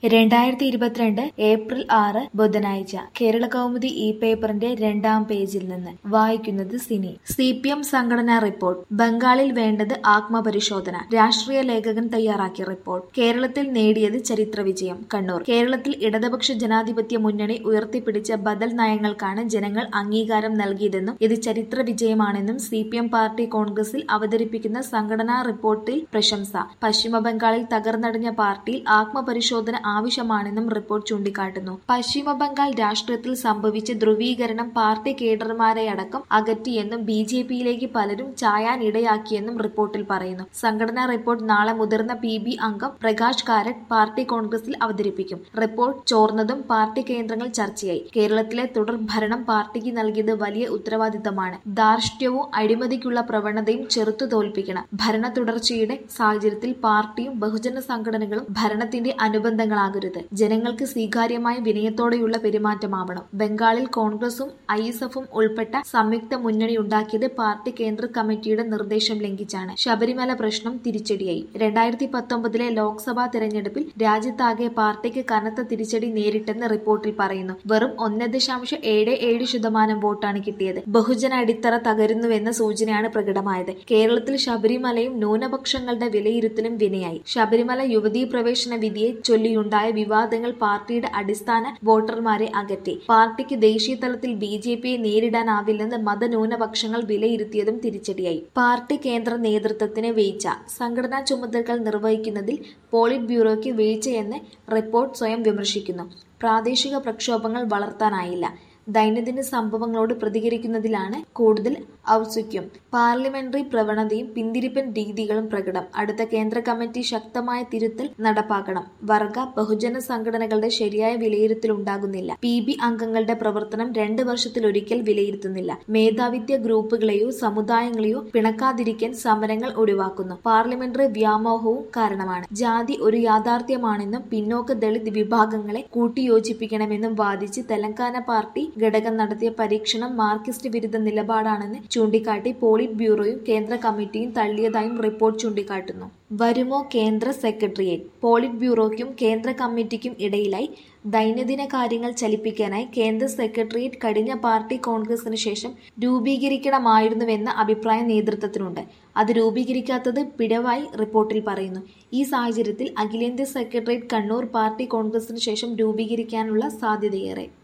രണ്ടായിരത്തി ഇരുപത്തിരണ്ട് ഏപ്രിൽ ആറ് ബുധനാഴ്ച കേരള കൗമുദി ഇ പേപ്പറിന്റെ രണ്ടാം പേജിൽ നിന്ന് വായിക്കുന്നത് സിനി സി പി എം സംഘടനാ റിപ്പോർട്ട് ബംഗാളിൽ വേണ്ടത് ആത്മപരിശോധന രാഷ്ട്രീയ ലേഖകൻ തയ്യാറാക്കിയ റിപ്പോർട്ട് കേരളത്തിൽ നേടിയത് ചരിത്ര വിജയം കണ്ണൂർ കേരളത്തിൽ ഇടതുപക്ഷ ജനാധിപത്യ മുന്നണി ഉയർത്തിപ്പിടിച്ച ബദൽ നയങ്ങൾക്കാണ് ജനങ്ങൾ അംഗീകാരം നൽകിയതെന്നും ഇത് ചരിത്ര വിജയമാണെന്നും സി പി എം പാർട്ടി കോൺഗ്രസിൽ അവതരിപ്പിക്കുന്ന സംഘടനാ റിപ്പോർട്ടിൽ പ്രശംസ പശ്ചിമബംഗാളിൽ തകർന്നടിഞ്ഞ പാർട്ടിയിൽ ആത്മപരിശോധന ആവശ്യമാണെന്നും റിപ്പോർട്ട് ചൂണ്ടിക്കാട്ടുന്നു പശ്ചിമബംഗാൾ രാഷ്ട്രീയത്തിൽ സംഭവിച്ച ധ്രുവീകരണം പാർട്ടി കേഡർമാരെയടക്കം അകറ്റിയെന്നും ബി ജെ പിയിലേക്ക് പലരും ചായാനിടയാക്കിയെന്നും റിപ്പോർട്ടിൽ പറയുന്നു സംഘടനാ റിപ്പോർട്ട് നാളെ മുതിർന്ന പി ബി അംഗം പ്രകാശ് കാരറ്റ് പാർട്ടി കോൺഗ്രസിൽ അവതരിപ്പിക്കും റിപ്പോർട്ട് ചോർന്നതും പാർട്ടി കേന്ദ്രങ്ങൾ ചർച്ചയായി കേരളത്തിലെ തുടർ ഭരണം പാർട്ടിക്ക് നൽകിയത് വലിയ ഉത്തരവാദിത്തമാണ് ധാർഷ്ട്യവും അഴിമതിക്കുള്ള പ്രവണതയും ചെറുത്തു തോൽപ്പിക്കണം ഭരണ തുടർച്ചയുടെ സാഹചര്യത്തിൽ പാർട്ടിയും ബഹുജന സംഘടനകളും ഭരണത്തിന്റെ അനുബന്ധങ്ങളാകരുത് ജനങ്ങൾക്ക് സ്വീകാര്യമായ വിനയത്തോടെയുള്ള പെരുമാറ്റമാവണം ബംഗാളിൽ കോൺഗ്രസും ഐ എസ് എഫും ഉൾപ്പെട്ട സംയുക്ത മുന്നണി ഉണ്ടാക്കിയത് പാർട്ടി കേന്ദ്ര കമ്മിറ്റിയുടെ നിർദ്ദേശം ലംഘിച്ചാണ് ശബരിമല പ്രശ്നം തിരിച്ചടിയായി രണ്ടായിരത്തി പത്തൊമ്പതിലെ ലോക്സഭാ തെരഞ്ഞെടുപ്പിൽ രാജ്യത്താകെ പാർട്ടിക്ക് കനത്ത തിരിച്ചടി നേരിട്ടെന്ന് റിപ്പോർട്ടിൽ പറയുന്നു വെറും ഒന്ന് ദശാംശം ഏഴ് ഏഴ് ശതമാനം വോട്ടാണ് കിട്ടിയത് ബഹുജന അടിത്തറ തകരുന്നുവെന്ന സൂചനയാണ് പ്രകടമായത് കേരളത്തിൽ ശബരിമലയും ന്യൂനപക്ഷങ്ങളുടെ വിലയിരുത്തലും വിനയായി ശബരിമല യുവതീ പ്രവേശന വിധിയെ ചൊല്ലിയുണ്ടായ വിവാദങ്ങൾ പാർട്ടിയുടെ അടിസ്ഥാന വോട്ടർമാരെ അകറ്റി പാർട്ടിക്ക് ദേശീയ തലത്തിൽ ബി ജെ പിയെ നേരിടാനാവില്ലെന്ന് മതന്യൂനപക്ഷങ്ങൾ വിലയിരുത്തിയതും തിരിച്ചടിയായി പാർട്ടി കേന്ദ്ര നേതൃത്വത്തിന് വീഴ്ച സംഘടനാ ചുമതലകൾ നിർവഹിക്കുന്നതിൽ പോളിറ്റ് ബ്യൂറോയ്ക്ക് വീഴ്ചയെന്ന് റിപ്പോർട്ട് സ്വയം വിമർശിക്കുന്നു പ്രാദേശിക പ്രക്ഷോഭങ്ങൾ വളർത്താനായില്ല ദൈനംദിന സംഭവങ്ങളോട് പ്രതികരിക്കുന്നതിലാണ് കൂടുതൽ ഔത്സുക്യം പാർലമെന്ററി പ്രവണതയും പിന്തിരിപ്പൻ രീതികളും പ്രകടം അടുത്ത കേന്ദ്ര കമ്മിറ്റി ശക്തമായ തിരുത്തൽ നടപ്പാക്കണം വർഗ ബഹുജന സംഘടനകളുടെ ശരിയായ വിലയിരുത്തൽ ഉണ്ടാകുന്നില്ല പി ബി അംഗങ്ങളുടെ പ്രവർത്തനം രണ്ട് വർഷത്തിലൊരിക്കൽ വിലയിരുത്തുന്നില്ല മേധാവിത്യ ഗ്രൂപ്പുകളെയോ സമുദായങ്ങളെയോ പിണക്കാതിരിക്കാൻ സമരങ്ങൾ ഒഴിവാക്കുന്നു പാർലമെന്ററി വ്യാമോഹവും കാരണമാണ് ജാതി ഒരു യാഥാർത്ഥ്യമാണെന്നും പിന്നോക്ക ദളിത് വിഭാഗങ്ങളെ കൂട്ടിയോജിപ്പിക്കണമെന്നും വാദിച്ച് തെലങ്കാന പാർട്ടി ഘടകം നടത്തിയ പരീക്ഷണം മാർക്സിസ്റ്റ് വിരുദ്ധ നിലപാടാണെന്ന് ചൂണ്ടിക്കാട്ടി പോളിറ്റ് ബ്യൂറോയും കേന്ദ്ര കമ്മിറ്റിയും തള്ളിയതായും റിപ്പോർട്ട് ചൂണ്ടിക്കാട്ടുന്നു വരുമോ കേന്ദ്ര സെക്രട്ടേറിയറ്റ് പോളിറ്റ് ബ്യൂറോയ്ക്കും കേന്ദ്ര കമ്മിറ്റിക്കും ഇടയിലായി ദൈനംദിന കാര്യങ്ങൾ ചലിപ്പിക്കാനായി കേന്ദ്ര സെക്രട്ടേറിയറ്റ് കഴിഞ്ഞ പാർട്ടി കോൺഗ്രസിന് ശേഷം രൂപീകരിക്കണമായിരുന്നുവെന്ന അഭിപ്രായം നേതൃത്വത്തിനുണ്ട് അത് രൂപീകരിക്കാത്തത് പിഴവായി റിപ്പോർട്ടിൽ പറയുന്നു ഈ സാഹചര്യത്തിൽ അഖിലേന്ത്യാ സെക്രട്ടേറിയറ്റ് കണ്ണൂർ പാർട്ടി കോൺഗ്രസിന് ശേഷം രൂപീകരിക്കാനുള്ള സാധ്യതയേറെ